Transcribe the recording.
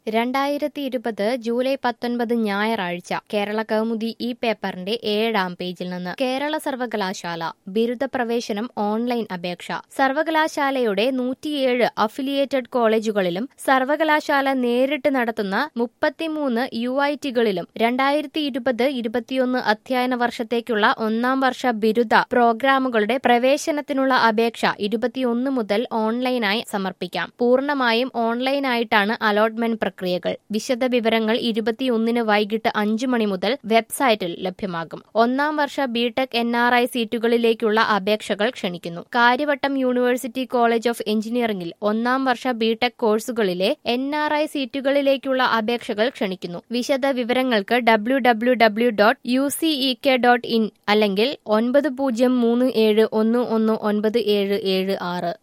രണ്ടായിരത്തി ഇരുപത് ജൂലൈ പത്തൊൻപത് ഞായറാഴ്ച കേരള കൗമുദി ഈ പേപ്പറിന്റെ ഏഴാം പേജിൽ നിന്ന് കേരള സർവകലാശാല ബിരുദ പ്രവേശനം ഓൺലൈൻ അപേക്ഷ സർവകലാശാലയുടെ നൂറ്റിയേഴ് അഫിലിയേറ്റഡ് കോളേജുകളിലും സർവകലാശാല നേരിട്ട് നടത്തുന്ന മുപ്പത്തിമൂന്ന് യു ഐ ടികളിലും രണ്ടായിരത്തി ഇരുപത് ഇരുപത്തിയൊന്ന് അധ്യയന വർഷത്തേക്കുള്ള ഒന്നാം വർഷ ബിരുദ പ്രോഗ്രാമുകളുടെ പ്രവേശനത്തിനുള്ള അപേക്ഷ ഇരുപത്തിയൊന്ന് മുതൽ ഓൺലൈനായി സമർപ്പിക്കാം പൂർണ്ണമായും ഓൺലൈനായിട്ടാണ് അലോട്ട്മെന്റ് പ്രക്രിയകൾ വിശദ വിവരങ്ങൾ ഇരുപത്തിയൊന്നിന് വൈകിട്ട് അഞ്ചു മണി മുതൽ വെബ്സൈറ്റിൽ ലഭ്യമാകും ഒന്നാം വർഷ ബിടെക് എൻ ആർ ഐ സീറ്റുകളിലേക്കുള്ള അപേക്ഷകൾ ക്ഷണിക്കുന്നു കാര്യവട്ടം യൂണിവേഴ്സിറ്റി കോളേജ് ഓഫ് എഞ്ചിനീയറിംഗിൽ ഒന്നാം വർഷ ബിടെക് കോഴ്സുകളിലെ എൻ ആർ ഐ സീറ്റുകളിലേക്കുള്ള അപേക്ഷകൾ ക്ഷണിക്കുന്നു വിശദ വിവരങ്ങൾക്ക് W W W dot U C E K dot in അല്ലെങ്കിൽ ഒൻപത് പൂജ്യം മൂന്ന് ഏഴ് ഒന്ന് ഒന്ന് ഒൻപത് ഏഴ് ഏഴ് ആറ്